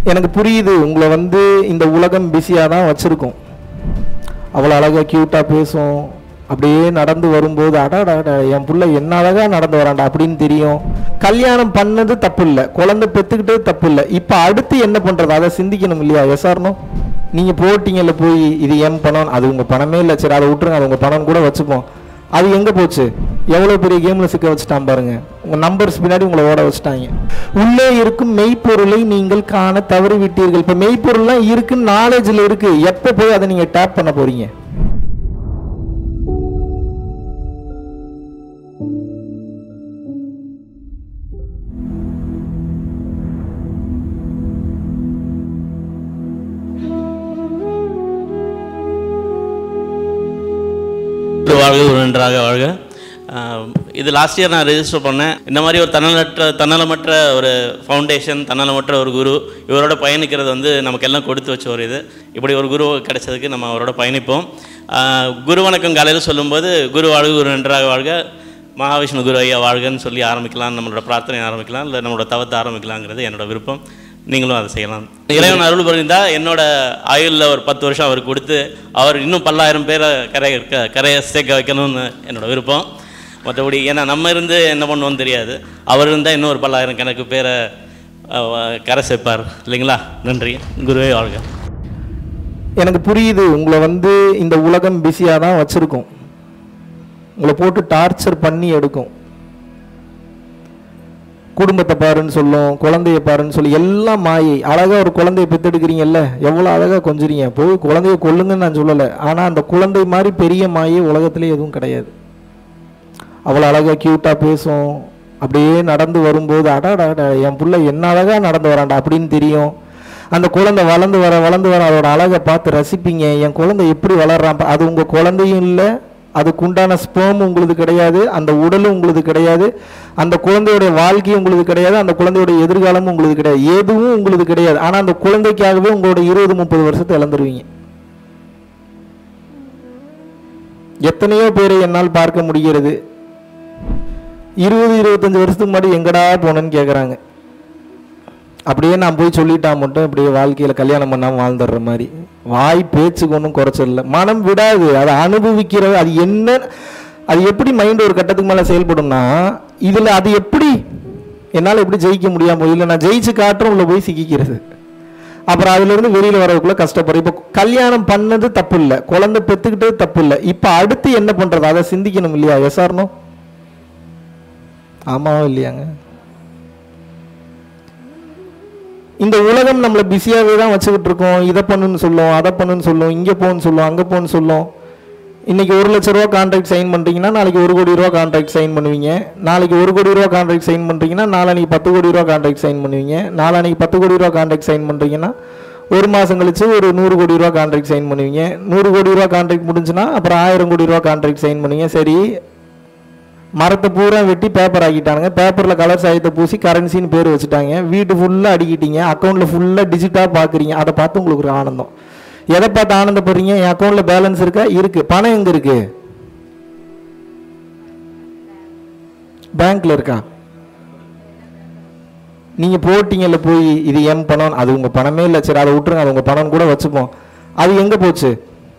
எனக்கு புரியுது உங்களை வந்து இந்த உலகம் பிஸியாக தான் வச்சுருக்கோம் அவ்வளோ அழகாக க்யூட்டாக பேசும் அப்படியே நடந்து வரும்போது அடாடா என் புள்ள என்ன அழகா நடந்து வரான்டா அப்படின்னு தெரியும் கல்யாணம் பண்ணது தப்பு இல்லை குழந்தை பெற்றுக்கிட்டது தப்பு இல்லை இப்போ அடுத்து என்ன பண்ணுறது அதை சிந்திக்கணும் இல்லையா எஸ்ஆர்னோ நீங்கள் போட்டிங்கல்ல போய் இது என் பணம் அது உங்கள் பணமே இல்லை சரி அதை விட்டுருங்க அது உங்கள் பணம் கூட வச்சுப்போம் அது எங்கே போச்சு எவ்வளோ பெரிய கேமில் சிக்க வச்சுட்டான் பாருங்க உங்கள் நம்பர்ஸ் பின்னாடி உங்களை ஓட வச்சுட்டாங்க உள்ளே இருக்கும் மெய்ப்பொருளை நீங்கள் காண தவறி விட்டீர்கள் இப்போ மெய்ப்பொருள்லாம் இருக்குன்னு நாலேஜில் இருக்கு எப்போ போய் அதை நீங்கள் டேப் பண்ண போறீங்க ஒரு வாழ்க ஒரு நன்றாக வாழ்க ஆஹ் இது லாஸ்ட் இயர் நான் ரெஜிஸ்டர் பண்ணேன் இந்த மாதிரி ஒரு தன்னலற்ற தன்னலமற்ற ஒரு ஃபவுண்டேஷன் தன்னலமற்ற ஒரு குரு இவரோட பயணிக்கிறது வந்து நமக்கு எல்லாம் கொடுத்து வச்ச ஒரு இது இப்படி ஒரு குரு கிடைச்சதுக்கு நம்ம அவரோட பயணிப்போம் ஆஹ் குரு வணக்கம் காலையில் சொல்லும்போது குரு வாழ்க குரு நன்றாக வாழ்க மகாவிஷ்ணு குரு ஐயா வாழ்கன்னு சொல்லி ஆரம்பிக்கலாம் நம்மளோட பிரார்த்தனை ஆரம்பிக்கலாம் இல்லை நம்மளோட தவத்தை ஆரம்பிக்கலாங்கிறது என்னோட விருப்பம் நீங்களும் அதை செய்யலாம் இறைவன் அருள் புரிந்தா என்னோட ஆயுளில் ஒரு பத்து வருஷம் அவர் கொடுத்து அவர் இன்னும் பல்லாயிரம் பேரை கரை க- கரையை சேர்க்க வைக்கணும்னு என்னோட விருப்பம் மற்றபடி ஏன்னா நம்ம இருந்து என்ன பண்ணுவோம்னு தெரியாது அவர் இருந்தால் இன்னும் ஒரு பல்லாயிரம் கணக்கு பேரை அஹ், கரை சேர்ப்பார் இல்லைங்களா நன்றி குருவே வாழ்க எனக்கு புரியுது உங்களை வந்து இந்த உலகம் பிஸியாக தான் வச்சுருக்கோம் உங்களை போட்டு டார்ச்சர் பண்ணி எடுக்கும் குடும்பத்தை பாருன்னு சொல்லும் குழந்தைய பாருன்னு சொல்லி எல்லாம் மாயை அழகா ஒரு குழந்தைய பெத்தெடுக்கிறீங்கல்ல எவ்வளோ அழகா கொஞ்சுறீங்க போய் குழந்தைய கொல்லுங்கன்னு நான் சொல்லலை ஆனால் அந்த குழந்தை மாதிரி பெரிய மாயை உலகத்திலே எதுவும் கிடையாது அவ்வளோ அழகா க்யூட்டாக பேசும் அப்படியே நடந்து வரும்போது அடாடா என் புள்ள என்ன அழகா நடந்து வரான்டா அப்படின்னு தெரியும் அந்த குழந்தை வளர்ந்து வர வளர்ந்து வர அதோட அழகை பார்த்து ரசிப்பீங்க என் குழந்தை எப்படி வளர்றான் பா- அது உங்கள் குழந்தையும் இல்லை அதுக்குண்டான ஸ்பேம் உங்களுக்கு கிடையாது அந்த உடலும் உங்களுக்கு கிடையாது அந்த குழந்தையுடைய வாழ்க்கையும் உங்களுக்கு கிடையாது அந்த குழந்தையோட எதிர்காலமும் உங்களுக்கு கிடையாது எதுவும் உங்களுக்கு கிடையாது ஆனால் அந்த குழந்தைக்காகவே உங்களோட இருபது முப்பது வருஷத்தை இழந்துருவீங்க எத்தனையோ பேரை என்னால் பார்க்க முடிகிறது இருபது இருபத்தஞ்சு வருஷத்துக்கு முன்னாடி எங்கடா போனேன்னு கேட்குறாங்க அப்படியே நான் போய் சொல்லிட்டா மட்டும் இப்படியே வாழ்க்கையில் கல்யாணம் பண்ணாமல் வாழ்ந்துடுற மாதிரி வாய் பேச்சுக்கு ஒன்றும் குறைச்சல மனம் விடாது அதை அனுபவிக்கிறது அது என்ன அது எப்படி மைண்ட் ஒரு கட்டத்துக்கு மேலே செயல்படும்னா இதில் அது எப்படி என்னால் எப்படி ஜெயிக்க முடியாமல் இல்லை நான் ஜெயிச்சு காட்டுறேன் உள்ள போய் சிக்கிக்கிறது அப்புறம் அதுலேருந்து வெளியில் வரதுக்குள்ள கஷ்டப்படுறேன் இப்போ கல்யாணம் பண்ணது தப்பு இல்லை குழந்தை பெற்றுக்கிட்டது தப்பு இல்லை இப்போ அடுத்து என்ன பண்ணுறது அதை சிந்திக்கணும் இல்லையா எஸ்ஆர்னோ ஆமாவா இல்லையாங்க இந்த உலகம் நம்மளை பிஸியாகவே தான் வச்சுக்கிட்டு இருக்கோம் இதை பண்ணுன்னு சொல்லும் அதை பண்ணுன்னு சொல்லும் இங்கே போன்னு சொல்லும் அங்கே போன்னு சொல்லும் இன்னைக்கு ஒரு லட்ச ரூபா கான்ட்ராக்ட் சைன் பண்ணுறீங்கன்னா நாளைக்கு ஒரு கோடி ரூபா கான்ட்ராக்ட் சைன் பண்ணுவீங்க நாளைக்கு ஒரு கோடி ரூபா கான்ட்ராக்ட் சைன் பண்ணுறீங்கன்னா நாளைக்கு பத்து கோடி ரூபா கான்ட்ராக்ட் சைன் பண்ணுவீங்க நாளைக்கு பத்து கோடி ரூபா கான்ட்ராக்ட் சைன் பண்ணுறீங்கன்னா ஒரு மாதம் கழிச்சு ஒரு நூறு கோடி ரூபா கான்ட்ராக்ட் சைன் பண்ணுவீங்க நூறு கோடி ரூபா கான்ட்ராக்ட் முடிஞ்சுன்னா அப்புறம் ஆயிரம் கோடி ரூபா கான்ட்ராக்ட் சைன் பண்ணுவீங்க சரி மரத்தை பூரா வெட்டி பேப்பர் ஆக்கிட்டானுங்க பேப்பரில் கலர் சாயத்தை பூசி கரன்சின்னு பேர் வச்சுட்டாங்க வீட்டு ஃபுல்லாக அடிக்கிட்டீங்க அக்கௌண்ட்டில் ஃபுல்லாக டிஜிட்டாக பார்க்குறீங்க அதை பார்த்து உங்களுக்கு ஒரு ஆனந்தம் எதை பார்த்து ஆனந்தப்படுறீங்க என் அக்கௌண்ட்டில் பேலன்ஸ் இருக்கா இருக்குது பணம் எங்கே இருக்கு பேங்க்ல இருக்கா நீங்கள் போட்டிங்கல்ல போய் இது என் பணம் அது உங்கள் பணமே இல்லை சரி அதை விட்டுருங்க அது உங்கள் பணம் கூட வச்சுப்போம் அது எங்கே போச்சு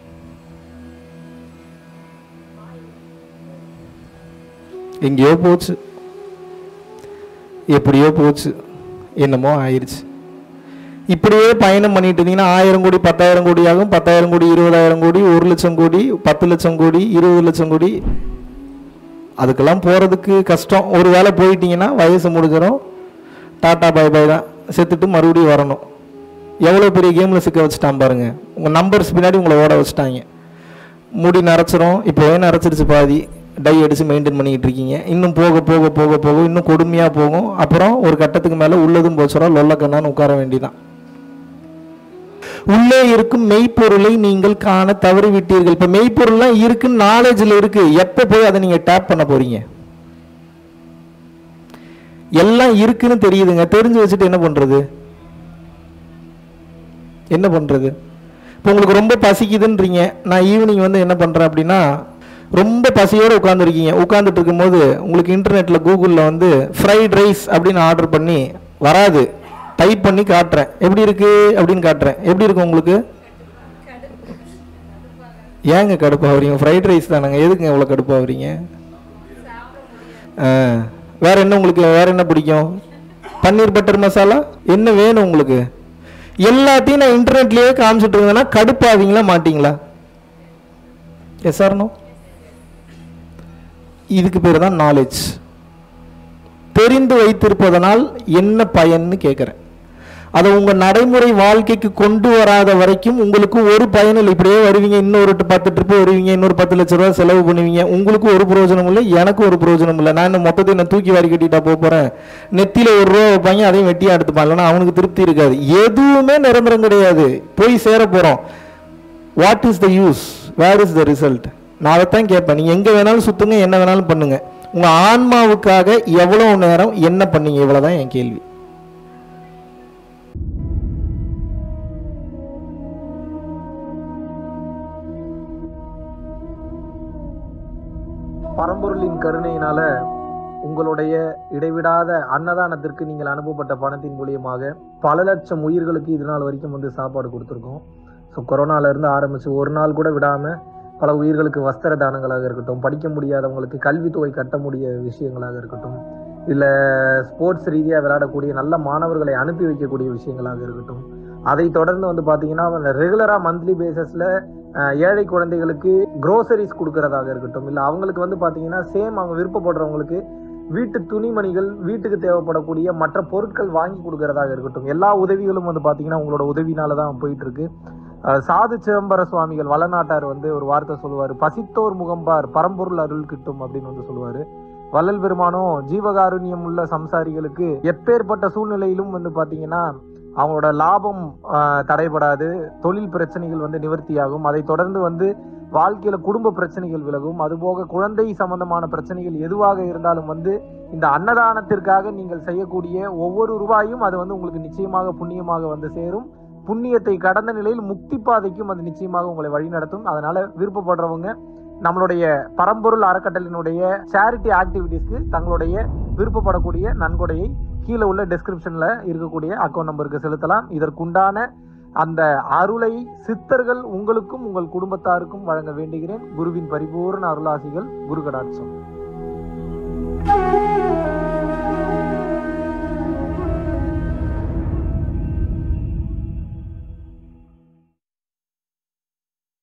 எங்கேயோ போச்சு எப்படியோ போச்சு என்னமோ ஆயிடுச்சு இப்படியே பயணம் பண்ணிட்டு இருந்தீங்கன்னா ஆயிரம் கோடி பத்தாயிரம் கோடி ஆகும் பத்தாயிரம் கோடி இருபதாயிரம் கோடி ஒரு லட்சம் கோடி பத்து லட்சம் கோடி இருபது லட்சம் கோடி அதுக்கெல்லாம் போகிறதுக்கு கஷ்டம் ஒரு வேளை போயிட்டீங்கன்னா வயசு முடிஞ்சிடும் டாட்டா பை பை தான் செத்துட்டு மறுபடியும் வரணும் எவ்வளோ பெரிய கேமில் சிக்க வச்சுட்டான் பாருங்க உங்கள் நம்பர்ஸ் பின்னாடி உங்களை ஓட வச்சுட்டாங்க முடி நரைச்சிரும் இப்போவே நரைச்சிருச்சு பாதி டை அடித்து மெயின்டைன் பண்ணிக்கிட்டு இருக்கீங்க இன்னும் போக போக போக போக இன்னும் கொடுமையாக போகும் அப்புறம் ஒரு கட்டத்துக்கு மேலே உள்ளதும் போச்சுரும் லொல்லக்கண்ணான்னு உட்கார வேண்டிதான் உள்ளே இருக்கும் மெய்ப்பொருளை நீங்கள் காண தவறி விட்டீர்கள் இப்போ மெய்ப்பொருள்லாம் இருக்குன்னு நாலேஜில் இருக்கு எப்போ போய் அதை நீங்கள் டேப் பண்ண போறீங்க எல்லாம் இருக்குன்னு தெரியுதுங்க தெரிஞ்சு வச்சுட்டு என்ன பண்றது என்ன பண்றது இப்போ உங்களுக்கு ரொம்ப பசிக்குதுன்றீங்க நான் ஈவினிங் வந்து என்ன பண்றேன் அப்படின்னா ரொம்ப பசியோடு உட்காந்துருக்கீங்க உட்காந்துட்டு இருக்கும்போது உங்களுக்கு இன்டர்நெட்டில் கூகுளில் வந்து ஃப்ரைட் ரைஸ் அப்படின்னு ஆர்டர் பண்ணி வராது டைப் பண்ணி காட்டுறேன் எப்படி இருக்கு அப்படின்னு காட்டுறேன் எப்படி இருக்கு உங்களுக்கு ஏங்க கடுப்பாகிறீங்க ஃப்ரைட் ரைஸ் தானங்க எதுக்குங்க இவ்வளோ கடுப்பாகிறீங்க ஆ வேற என்ன உங்களுக்கு வேற என்ன பிடிக்கும் பன்னீர் பட்டர் மசாலா என்ன வேணும் உங்களுக்கு எல்லாத்தையும் நான் இன்டர்நெட்லயே காமிச்சிட்டு இருந்தேன்னா கடுப்பாவீங்களா மாட்டீங்களா எஸ் ஆர்னோ இதுக்கு பேர் தான் நாலேஜ் தெரிந்து வைத்திருப்பதனால் என்ன பயன்னு கேட்குறேன் அதை உங்கள் நடைமுறை வாழ்க்கைக்கு கொண்டு வராத வரைக்கும் உங்களுக்கு ஒரு பயன் இல்லை இப்படியே வருவீங்க இன்னொரு ட்டு- பத்து ட்ரிப்பு வருவீங்க இன்னொரு பத்து லட்ச ரூபா செலவு பண்ணுவீங்க உங்களுக்கு ஒரு பிரயோஜனம் இல்லை எனக்கு ஒரு பிரயோஜனம் இல்லை நான் இந்த மொத்தத்தை நான் தூக்கி வாரி கட்டிட்டா போக போகிறேன் நெத்தியில் ஒரு ரூபா வைப்பாங்க அதையும் வெட்டியா எடுத்துப்பான் இல்லைன்னா அவனுக்கு திருப்தி இருக்காது எதுவுமே நிரந்தரம் கிடையாது போய் சேர போகிறோம் what is the use where is the result நான் அதைத்தான் கேட்பேன் நீங்கள் எங்கே வேணாலும் சுற்றுங்க என்ன வேணாலும் பண்ணுங்க உங்கள் ஆன்மாவுக்காக எவ்வளோ நேரம் என்ன பண்ணீங்க இவ்வளோதான் என் கேள்வி பரம்பொருளின் கருணையினால உங்களுடைய இடைவிடாத அன்னதானத்திற்கு நீங்கள் அனுப்பப்பட்ட பணத்தின் மூலியமாக பல லட்சம் உயிர்களுக்கு இது நாள் வரைக்கும் வந்து சாப்பாடு கொடுத்துருக்கோம் ஸோ கொரோனால இருந்து ஆரம்பிச்சு ஒரு நாள் கூட விடாம பல உயிர்களுக்கு வஸ்திர தானங்களாக இருக்கட்டும் படிக்க முடியாதவங்களுக்கு கல்வித்தொகை கட்ட முடிய விஷயங்களாக இருக்கட்டும் இல்லை ஸ்போர்ட்ஸ் ரீதியாக விளையாடக்கூடிய நல்ல மாணவர்களை அனுப்பி வைக்கக்கூடிய விஷயங்களாக இருக்கட்டும் அதை தொடர்ந்து வந்து பார்த்தீங்கன்னா ரெகுலராக மந்த்லி பேசிஸில் ஏழை குழந்தைகளுக்கு க்ரோசரிஸ் கொடுக்கறதாக இருக்கட்டும் இல்லை அவங்களுக்கு வந்து பார்த்தீங்கன்னா சேம் அவங்க விருப்பப்படுறவங்களுக்கு வீட்டு துணிமணிகள் வீட்டுக்கு தேவைப்படக்கூடிய மற்ற பொருட்கள் வாங்கி கொடுக்கறதாக இருக்கட்டும் எல்லா உதவிகளும் வந்து பார்த்தீங்கன்னா உங்களோட உதவினால தான் போயிட்டு இருக்கு அஹ் சாது சிதம்பர சுவாமிகள் வளநாட்டார் வந்து ஒரு வார்த்தை சொல்லுவார் பசித்தோர் முகம்பார் பரம்பொருள் அருள் கிட்டும் அப்படின்னு வந்து சொல்லுவாரு வள்ளல் பெருமானும் ஜீவகாருண்யம் உள்ள சம்சாரிகளுக்கு எப்பேற்பட்ட சூழ்நிலையிலும் வந்து பாத்தீங்கன்னா அவங்களோட லாபம் ஆஹ், தடைபடாது தொழில் பிரச்சனைகள் வந்து நிவர்த்தியாகும் அதை தொடர்ந்து வந்து வாழ்க்கையில குடும்ப பிரச்சனைகள் விலகும் அதுபோக குழந்தை சம்பந்தமான பிரச்சனைகள் எதுவாக இருந்தாலும் வந்து இந்த அன்னதானத்திற்காக நீங்கள் செய்யக்கூடிய ஒவ்வொரு ரூபாயும் அது வந்து உங்களுக்கு நிச்சயமாக புண்ணியமாக வந்து சேரும் புண்ணியத்தை கடந்த நிலையில் முக்தி பாதைக்கும் அது நிச்சயமாக உங்களை வழிநடத்தும் அதனால விருப்பப்படுறவங்க நம்மளுடைய பரம்பொருள் அறக்கட்டளினுடைய சேரிட்டி ஆக்டிவிட்டீஸ்க்கு தங்களுடைய விருப்பப்படக்கூடிய நன்கொடையை கீழே உள்ள டெஸ்கிரிப்ஷன்ல இருக்கக்கூடிய அக்கௌண்ட் நம்பருக்கு செலுத்தலாம் இதற்குண்டான அந்த அருளை சித்தர்கள் உங்களுக்கும் உங்கள் குடும்பத்தாருக்கும் வழங்க வேண்டுகிறேன் குருவின் பரிபூர்ண அருளாசிகள் குரு கடாட்சம்